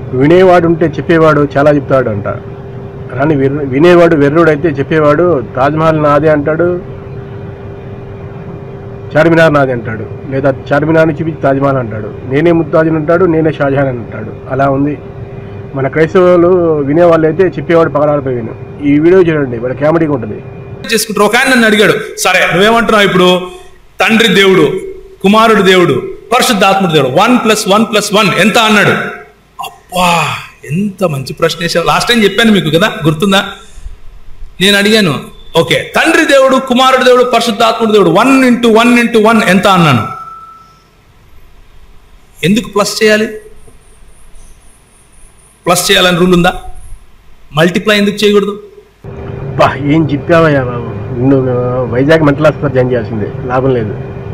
వినేవాడు ఉంటే చెప్పేవాడు చాలా చెప్తాడు అంట కానీ విర్ వినేవాడు వెర్రుడు అయితే చెప్పేవాడు తాజ్మహల్ నాదే అంటాడు చార్మినార్ నాది అంటాడు లేదా చార్మినార్ని చూపించి తాజ్మహల్ అంటాడు నేనే ముత్తాజిన్ అంటాడు నేనే షాజహాన్ అని అంటాడు అలా ఉంది మన క్రైస్తవులు వినేవాళ్ళు అయితే చెప్పేవాడు పగలాడిపోయి విను ఈ వీడియో చూడండి వాళ్ళ కామెడీగా ఉంటుంది చేసుకుంటారు ఒక ఆయన నన్ను అడిగాడు సరే నువ్వేమంటున్నావు ఇప్పుడు తండ్రి దేవుడు కుమారుడు దేవుడు పరిశుద్ధాత్ముడు దేవుడు one plus one plus one ఎంత అన్నాడు అబ్బా ఎంత మంచి ప్రశ్న వేసావు లాస్ట్ టైం చెప్పాను మీకు కదా గుర్తుందా నేను అడిగాను ఓకే తండ్రి దేవుడు కుమారుడు దేవుడు పరిశుద్ధాత్ముడు దేవుడు one into one into one ఎంత అన్నాను ఎందుకు ప్లస్ చేయాలి ప్లస్ చేయాలని రూల్ ఉందా మల్టిప్లై ఎందుకు చేయకూడదు బా ఏం చెప్పావయ్యా బాబు నిన్ను వైజాగ్ మెంటల్ హాస్పిటల్ జాయిన్ చేయాల్సిందే లాభం లేదు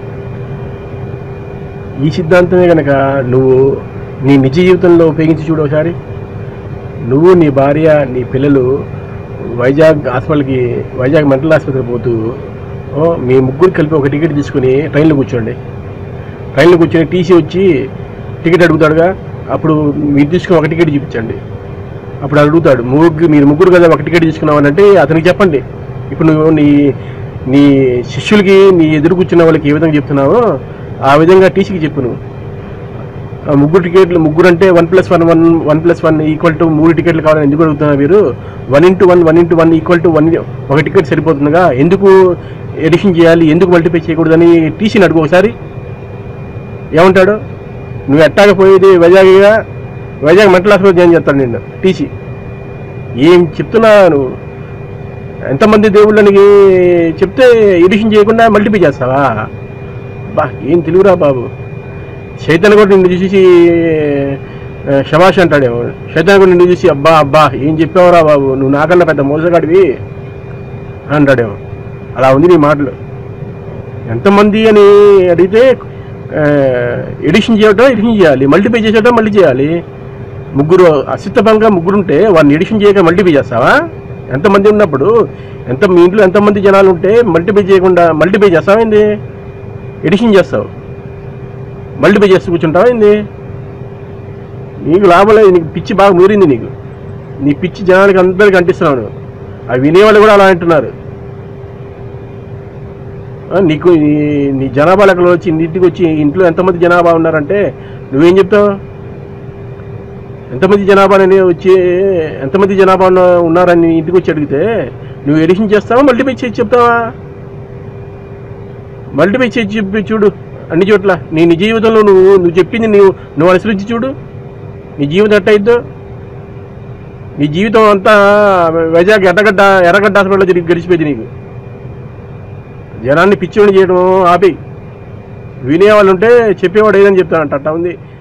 ఈ సిద్ధాంతమే కనుక నువ్వు నీ నిజ జీవితంలో ఉపయోగించి చూడు ఒకసారి నువ్వు నీ భార్య నీ పిల్లలు వైజాగ్ హాస్పిటల్కి వైజాగ్ మెంటల్ ఆసుపత్రికి పోతూ ఓ, మీ ముగ్గురు కలిపి ఒక టికెట్ తీసుకుని ట్రైన్లో కూర్చోండి ట్రైన్లో కూర్చొని టీసీ వచ్చి టికెట్ అడుగుతాడుగా అప్పుడు మీరు తీసుకుని ఒక టికెట్ చూపించండి అప్పుడు అడుగుతాడు ముగ్గురు మీరు ముగ్గురు కదా ఒక టికెట్ తీసుకున్నావు అంటే అతనికి చెప్పండి ఇప్పుడు నువ్వు నీ నీ శిష్యులకి నీ ఎదురు కూర్చున్న వాళ్ళకి ఏ విధంగా చెప్తున్నావో ఆ విధంగా టీసీకి చెప్పు నువ్వు ఆ ముగ్గురు టికెట్లు ముగ్గురు అంటే one plus one one one plus one equal to మూడు టికెట్లు కావాలని ఎందుకు అడుగుతున్నారు మీరు one into one one into one equal to one ఒక టికెట్ సరిపోతుందిగా ఎందుకు ఎడిషన్ చేయాలి ఎందుకు మల్టిప్లై చేయకూడదని టీసీని అడుగు ఒకసారి ఏమంటాడు నువ్వు ఎట్టాగ పోయేది వైజాగ్గా వైజాగ్ మెంటల్ హాస్పిటల్ జాయిన్ చేస్తాను నిన్ను టీసీ ఏం చెప్తున్నా నువ్వు ఎంతమంది దేవుళ్ళని చెప్తే ఎడిషన్ చేయకుండా మల్టిప్లై చేస్తావా బా ఏం తెలుగురా బాబు చైతన్య కూడా నిన్ను చూసి ఆ, శభాష్ అంటాడేమో చైతన్య కూడా నిన్ను చూసి అబ్బా అబ్బా ఏం చెప్పావురా బాబు నువ్వు నాకన్నా పెద్ద మోసగాడివి అంటాడేమో అలా ఉంది నీ మాటలు ఎంతమంది అని అడిగితే ఆ, ఎడిషన్ చేయటం ఎడిషన్ చేయాలి మల్టిప్లై చేసేటం మళ్ళీ చేయాలి ముగ్గురు అసిద్ధంగా ముగ్గురు ఉంటే వాడిని ఎడిషన్ చేయక మల్టిప్లై చేస్తావా ఎంతమంది ఉన్నప్పుడు ఎంత మీ ఇంట్లో ఎంతమంది జనాలు ఉంటే మల్టిప్లై చేయకుండా మల్టిప్లై చేస్తావా ఏంది ఎడిషన్ చేస్తావు మల్టిప్లై చేస్తూ కూర్చుంటావా ఏంది నీకు లాభం లేదు నీకు పిచ్చి బాగా మూరింది నీకు నీ పిచ్చి జనానికి అందరికి అంటిస్తున్నావు నువ్వు. ఆ వినేవాళ్ళు కూడా అలా అంటున్నారు ఆ, నీకు ఈ- నీ జనాభా లెక్కలో వచ్చి ఇంటికి వచ్చి ఇంట్లో ఎంతమంది జనాభా ఉన్నారంటే నువ్వేం చెప్తావు ఎంతమంది జనాభాని వచ్చి ఎంతమంది జనాభా ఉన్న ఉన్నారని ఇంటికి వచ్చి అడిగితే నువ్వు ఎడిషన్ చేస్తావా మల్టిప్లై చేసి చెప్తావా మల్టిప్లై చేసి చెప్పి చూడు అన్ని చోట్ల నీ నీ జీవితంలో నువ్వు నువ్వు చెప్పింది నువ్వు నువ్వు అనుసరించి చూడు నీ జీవితం ఎట్టయిద్దో నీ జీవితం అంతా వైజాగ్ ఎర్రగడ్డ ఎర్రగడ్డ హాస్పిటల్లో తిరిగి గడిచిపోయింది నీకు జనాన్ని పిచ్చివాడిని చేయడం ఆపి వినేవాళ్ళు ఉంటే చెప్పేవాడు ఏదని చెప్తానంట అట్టా ఉంది